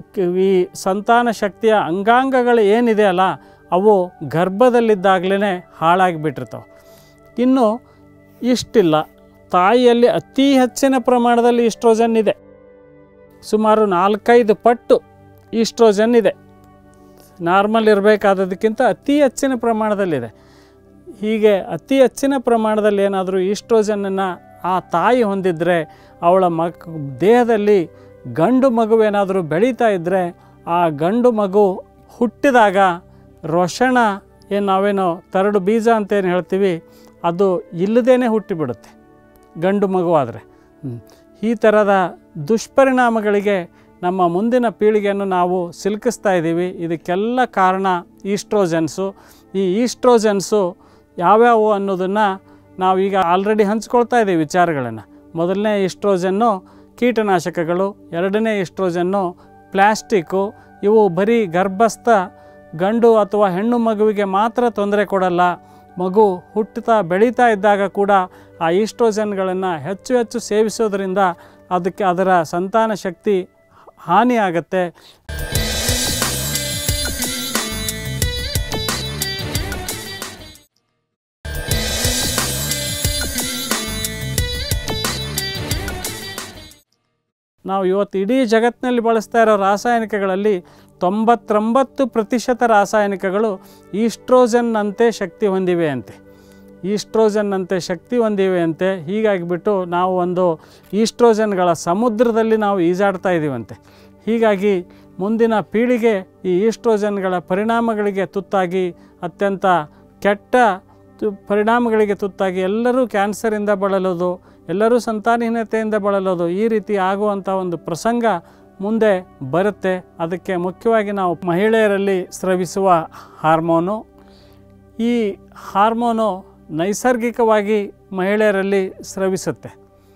Speaker 1: ಕ- ಈ ಸಂತಾನ ಶಕ್ತಿಯ ಅಂಗಾಂಗಗಳು ಏನಿದೆ ಅಲ್ಲ ಅವು ಗರ್ಭದಲ್ಲಿದ್ದಾಗಲೇ ಹಾಳಾಗಿಬಿಟ್ಟಿರ್ತಾವೆ ಇನ್ನು ಇಷ್ಟಿಲ್ಲ ತಾಯಿಯಲ್ಲಿ ಅತಿ ಹೆಚ್ಚಿನ ಪ್ರಮಾಣದಲ್ಲಿ ಈಸ್ಟ್ರೋಜನ್ ಇದೆ ಸುಮಾರು ನಾಲ್ಕೈದು ಪಟ್ಟು ಈಸ್ಟ್ರೋಜನ್ ಇದೆ ನಾರ್ಮಲ್ ಇರಬೇಕಾದದಕ್ಕಿಂತ ಅತಿ ಹೆಚ್ಚಿನ ಪ್ರಮಾಣದಲ್ಲಿದೆ ಹೀಗೆ ಅತಿ ಹೆಚ್ಚಿನ ಪ್ರಮಾಣದಲ್ಲಿ ಏನಾದರೂ ಈಸ್ಟ್ರೋಜನನ್ನು ಆ ತಾಯಿ ಹೊಂದಿದರೆ ಅವಳ ಮಕ್ ದೇಹದಲ್ಲಿ ಗಂಡು ಮಗುವೇನಾದರೂ ಬೆಳೀತಾ ಇದ್ದರೆ ಆ ಗಂಡು ಮಗು ಹುಟ್ಟಿದಾಗ ರೋಷಣ ಏನು ನಾವೇನೋ ತರಡು ಬೀಜ ಅಂತೇನು ಹೇಳ್ತೀವಿ ಅದು ಇಲ್ಲದೇ ಹುಟ್ಟಿಬಿಡುತ್ತೆ ಗಂಡು ಮಗು ಆದರೆ ಈ ಥರದ ದುಷ್ಪರಿಣಾಮಗಳಿಗೆ ನಮ್ಮ ಮುಂದಿನ ಪೀಳಿಗೆಯನ್ನು ನಾವು ಸಿಲುಕಿಸ್ತಾ ಇದ್ದೀವಿ ಇದಕ್ಕೆಲ್ಲ ಕಾರಣ ಈಸ್ಟ್ರೋಜನ್ಸು ಈ ಈಸ್ಟ್ರೋಜನ್ಸು ಯಾವ್ಯಾವು ಅನ್ನೋದನ್ನು ನಾವೀಗ ಆಲ್ರೆಡಿ ಹಂಚ್ಕೊಳ್ತಾ ಇದ್ದೀವಿ ವಿಚಾರಗಳನ್ನು ಮೊದಲನೇ ಈಸ್ಟ್ರೋಜನ್ನು ಕೀಟನಾಶಕಗಳು ಎರಡನೇ ಈಸ್ಟ್ರೋಜನ್ನು ಪ್ಲ್ಯಾಸ್ಟಿಕ್ಕು ಇವು ಬರೀ ಗರ್ಭಸ್ಥ ಗಂಡು ಅಥವಾ ಹೆಣ್ಣು ಮಗುವಿಗೆ ಮಾತ್ರ ತೊಂದರೆ ಕೊಡಲ್ಲ ಮಗು ಹುಟ್ಟುತ್ತಾ ಬೆಳೀತಾ ಇದ್ದಾಗ ಕೂಡ ಆ ಈಸ್ಟ್ರೋಜನ್ಗಳನ್ನು ಹೆಚ್ಚು ಹೆಚ್ಚು ಸೇವಿಸೋದ್ರಿಂದ ಅದಕ್ಕೆ ಅದರ ಸಂತಾನ ಶಕ್ತಿ ಹಾನಿಯಾಗತ್ತೆ ನಾವು ಇವತ್ತು ಇಡೀ ಜಗತ್ತಿನಲ್ಲಿ ಬಳಸ್ತಾ ಇರೋ ರಾಸಾಯನಿಕಗಳಲ್ಲಿ ತೊಂಬತ್ತೊಂಬತ್ತು ಪ್ರತಿಶತ ರಾಸಾಯನಿಕಗಳು ಈಸ್ಟ್ರೋಜನ್ನಂತೆ ಶಕ್ತಿ ಹೊಂದಿವೆ ಅಂತೆ ಈಸ್ಟ್ರೋಜನ್ನಂತೆ ಶಕ್ತಿ ಹೊಂದಿವೆ ಅಂತೆ ಹೀಗಾಗಿಬಿಟ್ಟು ನಾವು ಒಂದು ಈಸ್ಟ್ರೋಜನ್ಗಳ ಸಮುದ್ರದಲ್ಲಿ ನಾವು ಈಜಾಡ್ತಾ ಇದ್ದೀವಂತೆ ಹೀಗಾಗಿ ಮುಂದಿನ ಪೀಳಿಗೆ ಈ ಈಸ್ಟ್ರೋಜನ್ಗಳ ಪರಿಣಾಮಗಳಿಗೆ ತುತ್ತಾಗಿ ಅತ್ಯಂತ ಕೆಟ್ಟ ತು- ಪರಿಣಾಮಗಳಿಗೆ ತುತ್ತಾಗಿ ಎಲ್ಲರೂ ಕ್ಯಾನ್ಸರಿಂದ ಬಳಲೋದು ಎಲ್ಲರೂ ಸಂತಾನಹೀನತೆಯಿಂದ ಬಳಲೋದು ಈ ರೀತಿ ಆಗುವಂಥ ಒಂದು ಪ್ರಸಂಗ ಮುಂದೆ ಬರುತ್ತೆ ಅದಕ್ಕೆ ಮುಖ್ಯವಾಗಿ ನಾವು ಮಹಿಳೆಯರಲ್ಲಿ ಸ್ರವಿಸುವ ಹಾರ್ಮೋನು ಈ ಹಾರ್ಮೋನು ನೈಸರ್ಗಿಕವಾಗಿ ಮಹಿಳೆಯರಲ್ಲಿ ಸ್ರವಿಸುತ್ತೆ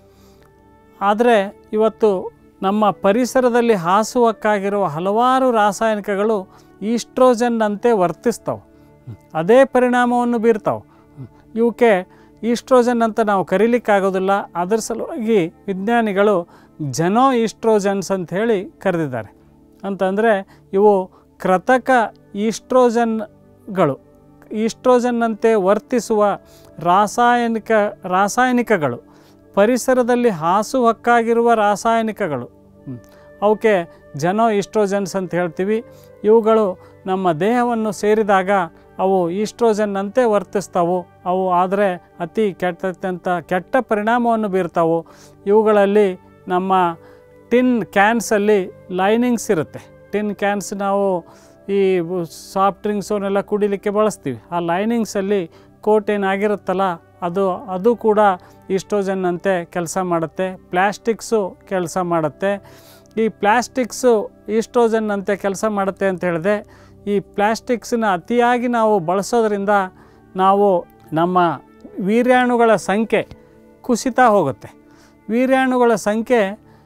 Speaker 1: ಆದರೆ ಇವತ್ತು ನಮ್ಮ ಪರಿಸರದಲ್ಲಿ ಹಾಸುವಕ್ಕಾಗಿರುವ ಹಲವಾರು ರಾಸಾಯನಿಕಗಳು ಈಸ್ಟ್ರೋಜನ್ನಂತೆ ವರ್ತಿಸ್ತವೆ ಅದೇ ಪರಿಣಾಮವನ್ನು ಬೀರ್ತಾವೆ ಇವಕ್ಕೆ ಈಸ್ಟ್ರೋಜನ್ ಅಂತ ನಾವು ಕರೀಲಿಕ್ಕಾಗೋದಿಲ್ಲ ಅದರ ಸಲುವಾಗಿ ವಿಜ್ಞಾನಿಗಳು ಜನೋ ಈಸ್ಟ್ರೋಜನ್ಸ್ ಅಂತ ಹೇಳಿ ಕರೆದಿದ್ದಾರೆ ಅಂತಂದರೆ ಇವು ಕೃತಕ ಈಸ್ಟ್ರೋಜನ್ಗಳು ಈಸ್ಟ್ರೋಜನ್ನಂತೆ ವರ್ತಿಸುವ ರಾಸಾಯನಿಕ ರಾಸಾಯನಿಕಗಳು ಪರಿಸರದಲ್ಲಿ ಹಾಸುಹಕ್ಕಾಗಿರುವ ರಾಸಾಯನಿಕಗಳು ಹ್ಮ್. ಅವಕ್ಕೆ ಜನೋ ಈಸ್ಟ್ರೋಜನ್ಸ್ ಅಂತ ಹೇಳ್ತೀವಿ ಇವುಗಳು ನಮ್ಮ ದೇಹವನ್ನು ಸೇರಿದಾಗ ಅವು ಈಸ್ಟ್ರೋಜನ್ನಂತೆ ವರ್ತಿಸ್ತಾವು ಅವು ಆದರೆ ಅತಿ ಕೆಟ್ಟಂಥ ಕೆಟ್ಟ ಪರಿಣಾಮವನ್ನು ಬೀರ್ತಾವು ಇವುಗಳಲ್ಲಿ ನಮ್ಮ ಟಿನ್ ಕ್ಯಾನ್ಸಲ್ಲಿ ಲೈನಿಂಗ್ಸ್ ಇರುತ್ತೆ ಟಿನ್ ಕ್ಯಾನ್ಸ್ ನಾವು ಈ ಸಾಫ್ಟ್ ಡ್ರಿಂಕ್ಸ್ ಅವನ್ನೆಲ್ಲ ಕುಡಿಲಿಕ್ಕೆ ಬಳಸ್ತೀವಿ ಆ ಲೈನಿಂಗ್ಸಲ್ಲಿ ಕೋಟ್ ಏನಾಗಿರುತ್ತಲ್ಲ ಅದು ಅದು ಕೂಡ ಈಸ್ಟ್ರೋಜನ್ನಂತೆ ಕೆಲಸ ಮಾಡುತ್ತೆ ಪ್ಲ್ಯಾಸ್ಟಿಕ್ಸು ಕೆಲಸ ಮಾಡುತ್ತೆ ಈ ಪ್ಲ್ಯಾಸ್ಟಿಕ್ಸು ಈಸ್ಟ್ರೋಜನ್ನಂತೆ ಕೆಲಸ ಮಾಡುತ್ತೆ ಅಂತ ಹೇಳಿದೆ ಈ ಪ್ಲ್ಯಾಸ್ಟಿಕ್ಸನ್ನ ಅತಿಯಾಗಿ ನಾವು ಬಳಸೋದ್ರಿಂದ ನಾವು ನಮ್ಮ ವೀರ್ಯಾಣುಗಳ ಸಂಖ್ಯೆ ಕುಸಿತಾ ಹೋಗುತ್ತೆ ವೀರ್ಯಾಣುಗಳ ಸಂಖ್ಯೆ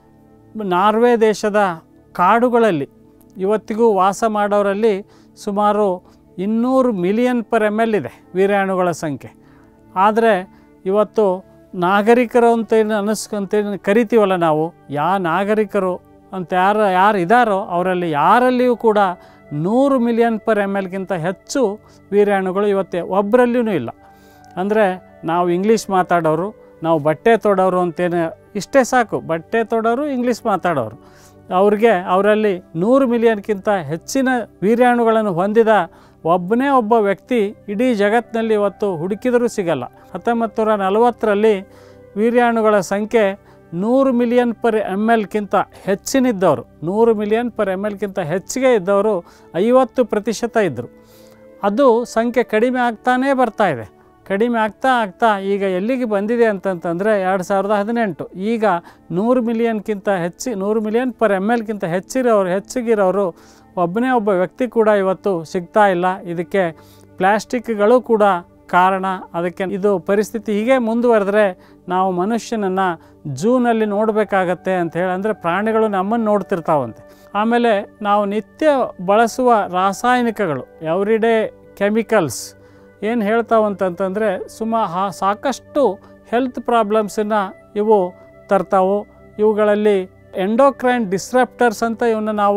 Speaker 1: ನಾರ್ವೆ ದೇಶದ ಕಾಡುಗಳಲ್ಲಿ ಇವತ್ತಿಗೂ ವಾಸ ಮಾಡೋರಲ್ಲಿ ಸುಮಾರು ಇನ್ನೂರು ಮಿಲಿಯನ್ ಪರ್ ಎಮ್ ಎಲ್ ಇದೆ ವೀರ್ಯಾಣುಗಳ ಸಂಖ್ಯೆ ಆದರೆ ಇವತ್ತು ನಾಗರಿಕರು ಅಂತೇನು ಅನ್ನಿಸ್ಕೊಂತೇನು ಕರಿತೀವಲ್ಲ ನಾವು ಯಾ ನಾಗರಿಕರು ಅಂತ ಯಾರು ಯಾರು ಇದ್ದಾರೋ ಅವರಲ್ಲಿ ಯಾರಲ್ಲಿಯೂ ಕೂಡ ನೂರು ಮಿಲಿಯನ್ ಪರ್ ಎಮ್ ಎಲ್ಗಿಂತ ಹೆಚ್ಚು ವೀರ್ಯಾಣುಗಳು ಇವತ್ತೇ ಒಬ್ಬರಲ್ಲಿಯೂ ಇಲ್ಲ ಅಂದರೆ ನಾವು ಇಂಗ್ಲೀಷ್ ಮಾತಾಡೋರು ನಾವು ಬಟ್ಟೆ ತೊಡೋರು ಅಂತೇನು ಇಷ್ಟೇ ಸಾಕು ಬಟ್ಟೆ ತೊಡೋರು ಇಂಗ್ಲೀಷ್ ಮಾತಾಡೋರು ಅವ್ರಿಗೆ ಅವರಲ್ಲಿ ನೂರು ಮಿಲಿಯನ್ಗಿಂತ ಹೆಚ್ಚಿನ ವೀರ್ಯಾಣುಗಳನ್ನು ಹೊಂದಿದ ಒಬ್ಬನೇ ಒಬ್ಬ ವ್ಯಕ್ತಿ ಇಡೀ ಜಗತ್ತಿನಲ್ಲಿ ಇವತ್ತು ಹುಡುಕಿದರೂ ಸಿಗಲ್ಲ ಹತ್ತೊಂಬತ್ತು ನೂರ ನಲವತ್ತರಲ್ಲಿ ವೀರ್ಯಾಣುಗಳ ಸಂಖ್ಯೆ ನೂರು ಮಿಲಿಯನ್ ಪರ್ ಎಮ್ ಎಲ್ಗಿಂತ ಹೆಚ್ಚಿನಿದ್ದವರು ನೂರು ಮಿಲಿಯನ್ ಪರ್ ಎಮ್ ಎಲ್ಗಿಂತ ಹೆಚ್ಚಿಗೆ ಇದ್ದವರು ಐವತ್ತು ಪ್ರತಿಶತ ಇದ್ದರು ಅದು ಸಂಖ್ಯೆ ಕಡಿಮೆ ಆಗ್ತಾನೇ ಬರ್ತಾ ಇದೆ ಕಡಿಮೆ ಆಗ್ತಾ ಆಗ್ತಾ ಈಗ ಎಲ್ಲಿಗೆ ಬಂದಿದೆ ಅಂತಂತಂದರೆ ಎರಡು ಸಾವಿರದ ಹದಿನೆಂಟು ಈಗ ನೂರು ಮಿಲಿಯನ್ಗಿಂತ ಹೆಚ್ಚಿ ನೂರು ಮಿಲಿಯನ್ ಪರ್ ಎಮ್ ಎಲ್ಗಿಂತ ಹೆಚ್ಚಿರೋರು ಹೆಚ್ಚಿಗಿರೋರು ಒಬ್ಬನೇ ಒಬ್ಬ ವ್ಯಕ್ತಿ ಕೂಡ ಇವತ್ತು ಸಿಗ್ತಾ ಇಲ್ಲ ಇದಕ್ಕೆ ಪ್ಲ್ಯಾಸ್ಟಿಕ್ಗಳು ಕೂಡ ಕಾರಣ ಅದಕ್ಕೆ ಇದು ಪರಿಸ್ಥಿತಿ ಹೀಗೆ ಮುಂದುವರೆದ್ರೆ ನಾವು ಮನುಷ್ಯನನ್ನು ಜೂನಲ್ಲಿ ನೋಡಬೇಕಾಗತ್ತೆ ಅಂತ ಹೇಳಿ ಅಂದರೆ ಪ್ರಾಣಿಗಳು ನಮ್ಮನ್ನು ನೋಡ್ತಿರ್ತಾವಂತೆ ಆಮೇಲೆ ನಾವು ನಿತ್ಯ ಬಳಸುವ ರಾಸಾಯನಿಕಗಳು ಎವ್ರಿಡೇ ಕೆಮಿಕಲ್ಸ್ ಏನು ಹೇಳ್ತಾವಂತಂತಂದರೆ ಸುಮಾ ಹಾ ಸಾಕಷ್ಟು ಹೆಲ್ತ್ ಪ್ರಾಬ್ಲಮ್ಸನ್ನು ಇವು ತರ್ತಾವು ಇವುಗಳಲ್ಲಿ ಎಂಡೋಕ್ರೈನ್ ಡಿಸ್ರಪ್ಟರ್ಸ್ ಅಂತ ಇವನ್ನ ನಾವು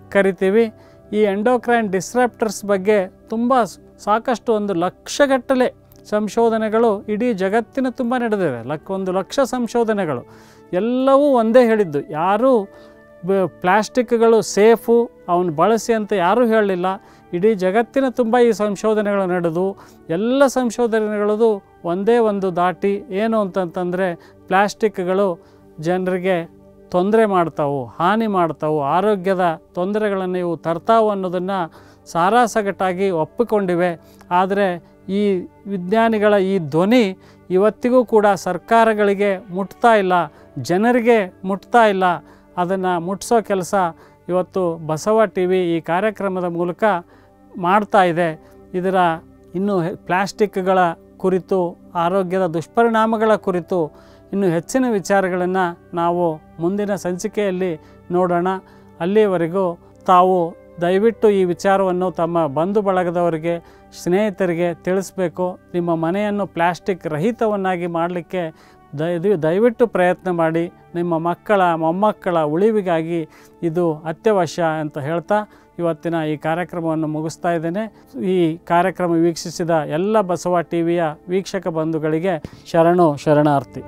Speaker 1: ಕರಿತೀವಿ ಈ ಎಂಡೋಕ್ರೈನ್ ಡಿಸ್ರಪ್ಟರ್ಸ್ ಬಗ್ಗೆ ತುಂಬ ಸ್- ಸಾಕಷ್ಟು ಒಂದು ಲಕ್ಷಗಟ್ಟಲೆ ಸಂಶೋಧನೆಗಳು ಇಡೀ ಜಗತ್ತಿನ ತುಂಬ ನಡೆದಿವೆ ಲಕ್ ಒಂದು ಲಕ್ಷ ಸಂಶೋಧನೆಗಳು ಎಲ್ಲವೂ ಒಂದೇ ಹೇಳಿದ್ದು ಯಾರೂ ಬ- ಪ್ಲಾಸ್ಟಿಕ್ಗಳು ಸೇಫು ಅವನು ಬಳಸಿ ಅಂತ ಯಾರೂ ಹೇಳಲಿಲ್ಲ ಇಡೀ ಜಗತ್ತಿನ ತುಂಬ ಈ ಸಂಶೋಧನೆಗಳು ನಡೆದು ಎಲ್ಲ ಸಂಶೋಧನೆಗಳದು ಒಂದೇ ಒಂದು ದಾಟಿ ಏನು ಅಂತಂತಂದರೆ ಪ್ಲಾಸ್ಟಿಕ್ಗಳು ಜನರಿಗೆ ತೊಂದರೆ ಮಾಡ್ತಾವು ಹಾನಿ ಮಾಡ್ತಾವು ಆರೋಗ್ಯದ ತೊಂದರೆಗಳನ್ನು ಇವು ತರ್ತಾವು ಅನ್ನೋದನ್ನು ಸಾರಾಸಗಟಾಗಿ ಒಪ್ಪಿಕೊಂಡಿವೆ ಆದರೆ ಈ ವಿಜ್ಞಾನಿಗಳ ಈ ಧ್ವನಿ ಇವತ್ತಿಗೂ ಕೂಡ ಸರ್ಕಾರಗಳಿಗೆ ಮುಟ್ತಾ ಇಲ್ಲ ಜನರಿಗೆ ಮುಟ್ತಾ ಇಲ್ಲ ಅದನ್ನು ಮುಟ್ಟಿಸೋ ಕೆಲಸ ಇವತ್ತು ಬಸವ ಟಿ ವಿ ಈ ಕಾರ್ಯಕ್ರಮದ ಮೂಲಕ ಮಾಡ್ತಾ ಇದೆ ಇದರ ಇನ್ನೂ ಹೆ- ಪ್ಲಾಸ್ಟಿಕ್ಗಳ ಕುರಿತು ಆರೋಗ್ಯದ ದುಷ್ಪರಿಣಾಮಗಳ ಕುರಿತು ಇನ್ನು ಹೆಚ್ಚಿನ ವಿಚಾರಗಳನ್ನು ನಾವು ಮುಂದಿನ ಸಂಚಿಕೆಯಲ್ಲಿ ನೋಡೋಣ ಅಲ್ಲಿಯವರೆಗೂ ತಾವು ದಯವಿಟ್ಟು ಈ ವಿಚಾರವನ್ನು ತಮ್ಮ ಬಂಧು ಬಳಗದವರಿಗೆ ಸ್ನೇಹಿತರಿಗೆ ತಿಳಿಸ್ಬೇಕು ನಿಮ್ಮ ಮನೆಯನ್ನು ಪ್ಲಾಸ್ಟಿಕ್ ರಹಿತವನ್ನಾಗಿ ಮಾಡಲಿಕ್ಕೆ ದಯ ದಯವಿಟ್ಟು ಪ್ರಯತ್ನ ಮಾಡಿ ನಿಮ್ಮ ಮಕ್ಕಳ ಮೊಮ್ಮಕ್ಕಳ ಉಳಿವಿಗಾಗಿ ಇದು ಅತ್ಯವಶ್ಯ ಅಂತ ಹೇಳ್ತಾ ಇವತ್ತಿನ ಈ ಕಾರ್ಯಕ್ರಮವನ್ನು ಮುಗಿಸ್ತಾ ಇದ್ದೇನೆ ಈ ಕಾರ್ಯಕ್ರಮ ವೀಕ್ಷಿಸಿದ ಎಲ್ಲ ಬಸವ ಟಿ ವಿಯ ವೀಕ್ಷಕ ಬಂಧುಗಳಿಗೆ ಶರಣು ಶರಣಾರ್ಥಿ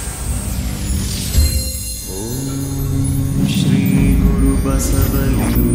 Speaker 2: श्रीगुरुबसवलिं